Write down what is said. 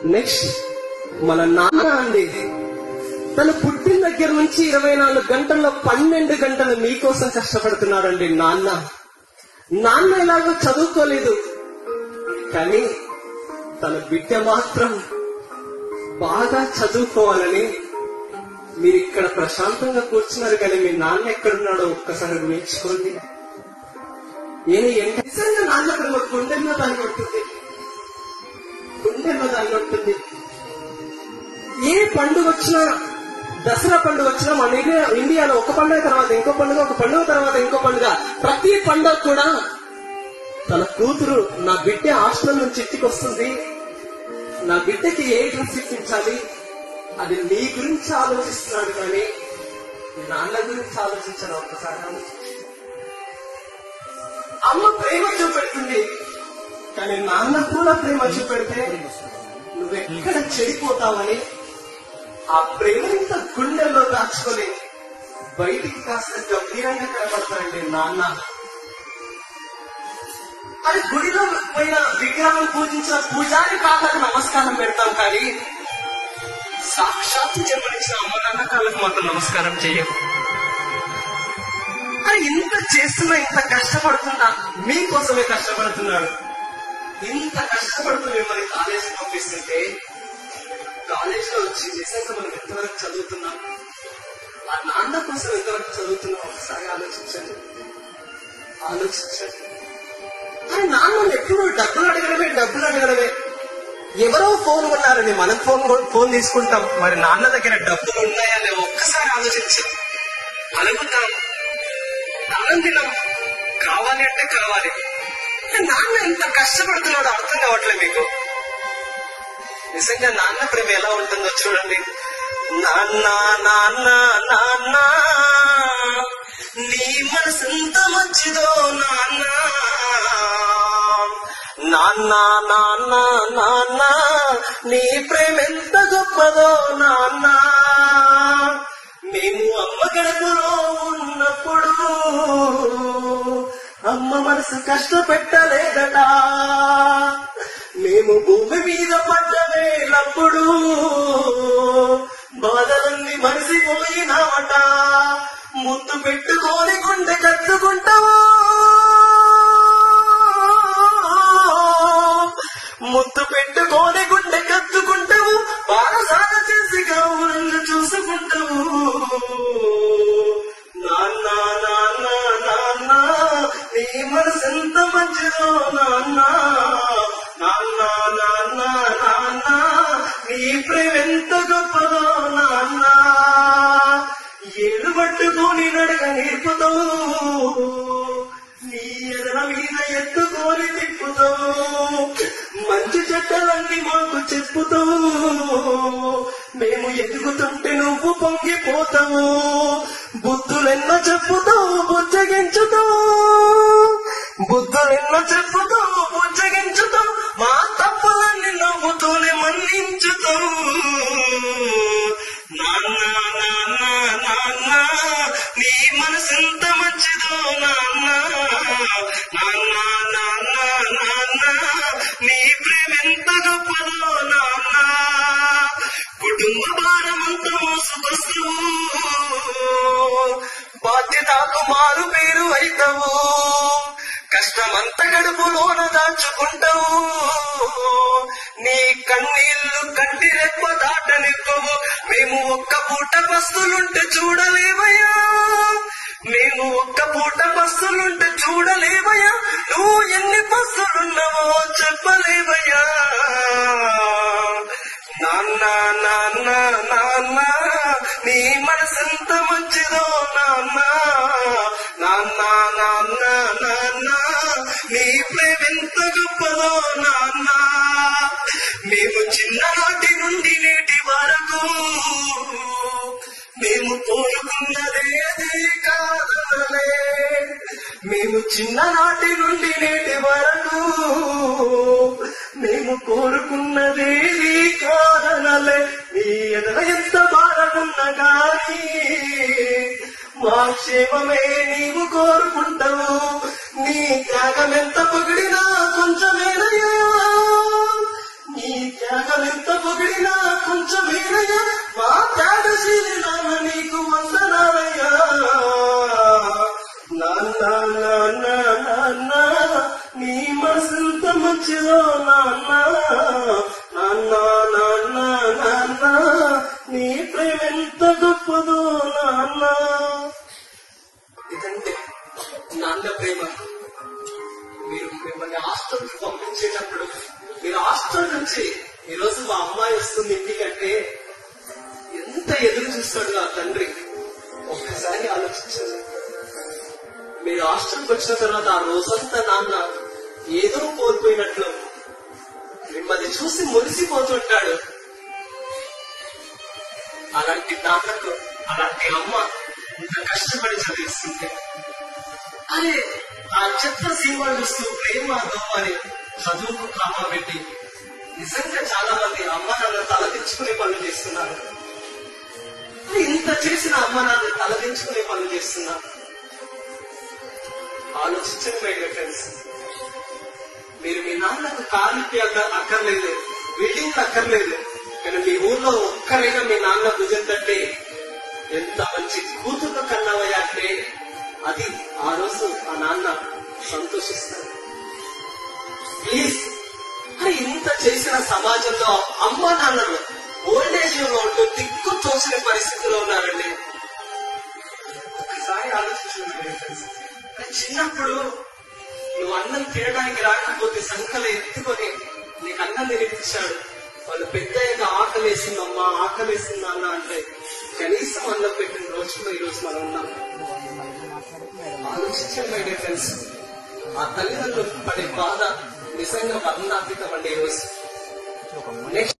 Next మన నాన్న అండి తన పుట్టిన దగ్గర నుంచి ఇరవై నాలుగు గంటల్లో పన్నెండు గంటలు మీకోసం కష్టపడుతున్నాడండి నాన్న నాన్న ఎలాగో చదువుకోలేదు కానీ తన బిడ్డ మాత్రం బాగా చదువుకోవాలని మీరు ఇక్కడ ప్రశాంతంగా కూర్చున్నారు కానీ మీ నాన్న ఎక్కడున్నాడో ఒక్కసారి నేర్చుకోండి నేను ఎంత నిజంగా నాన్న ప్రేమ గుండెల్లో దాన్ని ఉంటుంది గుండెల్లో దాన్ని ఉంటుంది ఏ పండుగ వచ్చినా దసరా పండుగ వచ్చినా మన ఇండియా ఇండియాలో ఒక పండుగ తర్వాత ఇంకో పండుగ ఒక పండుగ తర్వాత ఇంకో పండుగ ప్రతి పండుగ కూడా తన కూతురు నా బిడ్డ హాస్టల్ నుంచి ఇంటికి వస్తుంది నా బిడ్డకి ఏ డ్రెస్ ఇప్పించాలి అది నీ గురించి ఆలోచిస్తున్నాడు కానీ నాన్న గురించి ఆలోచించడం ఒక్కసారి ఆలోచించు. అమ్మ ప్రేమ చూపెడుతుంది కానీ నాన్న కూడా ప్రేమ చూపెడితే నువ్వెక్కడ చెడిపోతావని ఆ ప్రేమ ఇంత గుండెల్లో దాచుకొని బయటికి కాస్త గంభీరంగా కనపడతాడండి నాన్న అది గుడిలో పోయిన విగ్రహం పూజించిన పూజారి కాళ్ళకు నమస్కారం పెడతాం కానీ సాక్షాత్తు జన్మనిచ్చిన అమ్మ నాన్న కాళ్ళకు మాత్రం నమస్కారం చెయ్యం అది ఇంత చేస్తున్నా ఇంత కష్టపడుతున్నా మీకోసమే కష్టపడుతున్నాడు ఇంత కష్టపడుతూ మిమ్మల్ని కాలేజీ పంపిస్తుంటే కాలేజీలో వచ్చి నిజంగా మనం ఎంతవరకు చదువుతున్నాం ఆ నాన్న కోసం ఎంతవరకు చదువుతున్నాం ఒకసారి ఆలోచించండి ఆలోచించండి కానీ నాన్న ఎప్పుడు డబ్బులు అడగడమే డబ్బులు అడగడమే ఎవరో ఫోన్ కొన్నారని మనం ఫోన్ కొ- ఫోన్ తీసుకుంటాం మరి నాన్న దగ్గర డబ్బులు ఉన్నాయా లేవో ఒక్కసారి ఆలోచించి అడుగుతాం అన్నం తిన్నాం కావాలి అంటే కావాలి కానీ నాన్న ఎంత కష్టపడుతున్నాడో అర్థం కావట్లేదు మీకు నిజంగా నాన్న ప్రేమ ఎలా ఉంటుందో చూడండి నాన్న నాన్న నాన్న నీ మనసు ఎంత మంచిదో నాన్న నాన్న నాన్న నాన్న నీ ప్రేమ ఎంత గొప్పదో నాన్న మేము అమ్మ గడపలో ఉన్నప్పుడు అమ్మ మనసు కష్టపెట్టలేదట మేము భూమి మీద పడ్డవేలప్పుడు బాధలన్నీ మరిసిపోయినామట ముద్దు పెట్టుకొని గుండె కట్టుకుంటావా ముద్దు పెట్టుకొని గుండె కత్తుకుంటావు బారసాల చేసి కావులను చూసుకుంటావు నాన్న నాన్న నాన్న నీ మనసు ఎంత మంచిదో నాన్న నాన్న నాన్న నాన్న నీ ప్రేమ ఎంత గొప్పదో నాన్న ఏడు పట్టుకొని నడక నేర్పుతావు నీ ఎదల మీద ఎత్తుకొని తిప్పుతావు మంచి చెట్టలన్నీ మాకు చెప్పుతావు మేము ఎదుగుతుంటే నువ్వు పొంగిపోతావు బుద్ధులెన్నో చెప్పుతావు బుజ్జగించుతావు బుద్ధులెన్నో చెప్పుతావు బుజ్జగించుతావు మా తప్పులన్నీ నవ్వుతూనే మన్నించుతావు నాన్న నాన్న నాన్న నీ మనసు ఎంత మంచిదో నాన్న నాన్న నాన్న నాన్న నీ ప్రేమ ఎంత గొప్పదో నాన్న కుటుంబ భారమంతా మోసుకొస్తావు బాధ్యతకు మారు పేరు అయితావు కష్టమంత గడుపులోన దాచుకుంటావు నీ కన్నీళ్లు కంటి రెప్ప దాటనిక్కవు మేము ఒక్క పూట బస్సులుంటే చూడలేవయ్యా మేము ఒక్క పూట బస్సులుంటే చూడలేవయ్యా నువ్వు ఎన్ని బస్సులున్నావో చెప్పలేవయ్యా నాన్న నాన్న నాన్న నీ మనసెంత మంచిదో నాన్న నాన్న నాన్న నాన్న నీ ప్రేమెంత గొప్పదో నాన్న మేము చిన్ననాటి నుండి నేటి వరకు మేము కోరుకున్నదేది కాదలే మేము చిన్ననాటి నుండి నేటి వరకు మేము కోరుకున్నదేది కాదనలే నీ ఎదల ఎంత భారమున్న గాని మా క్షేమమే నీవు కోరుకుంటావు నీ త్యాగం ఎంత పొగిడినా కొంచెమేనయ్యా నీ త్యాగం ఎంత పొగిడినా కొంచెం హీనయ్యా మా త్యాగశీలి నాన్న నీకు వందనాలయ్యా నాన్న నాన్న నాన్న నీ మనసంత మంచిదో నాన్న నాన్న నాన్న నాన్న నీ ప్రేమ ఎంత గొప్పదో నాన్న ఇదంటే నాన్న ప్రేమ మీరు మిమ్మల్ని హాస్టల్కి పంపించేటప్పుడు మీరు హాస్టల్ నుంచి ఈ రోజు మా అమ్మాయి వస్తుంది ఇంటికంటే ఎంత ఎదురు చూస్తాడు ఆ తండ్రి ఒక్కసారి ఆలోచించండి మీరు హాస్టల్కి వచ్చిన తర్వాత ఆ రోజంతా నాన్న ఏదో కోల్పోయినట్లు మిమ్మల్ని చూసి మురిసిపోతుంటాడు అలాంటి నాన్నకు అలాంటి అమ్మ ఇంత కష్టపడి చదివిస్తుంది అరే ఆ చెత్త సినిమాలు చూస్తూ ప్రేమ అని చదువుకు కామా పెట్టి నిజంగా చాలా మంది అమ్మ నాన్న తలదించుకునే పనులు చేస్తున్నారు మరి ఇంత చేసిన అమ్మ నాన్న తలదించుకునే పనులు చేస్తున్నారు ఆలోచించండి మై డియర్ ఫ్రెండ్స్ మీరు మీ నాన్నకు కాలిపి అక్కర్లేదు బిల్డింగ్ అక్కర్లేదు కానీ మీ ఊర్లో ఒక్కరైనా మీ నాన్న భుజం తట్టి ఎంత మంచి కూతురు కన్నావయ్యా అంటే అది ఆ రోజు ఆ నాన్న సంతోషిస్తారు ప్లీజ్ మరి ఇంత చేసిన సమాజంలో అమ్మ నాన్నలు ఓల్డ్ ఏజ్ లో ఉంటూ దిక్కు తోసిన పరిస్థితిలో ఉన్నారండి ఒకసారి ఆలోచించండి ఫ్రెండ్స్ చిన్నప్పుడు నువ్వు అన్నం తినడానికి రాకపోతే సంకలు ఎత్తుకొని నీకు అన్నం తినిపించాడు వాళ్ళు పెద్దయ్యాక ఆకలేసిందమ్మా ఆకలేసిందా అన్న అంటే కనీసం అన్నం పెట్టిన రోజులో ఈ రోజు మనం ఉన్నాం ఆలోచించండి మై డియర్ ఫ్రెండ్స్ ఆ తల్లిదండ్రులు పడే బాధ నిజంగా వర్ణాతీతం అండి ఈ రోజు నెక్స్ట్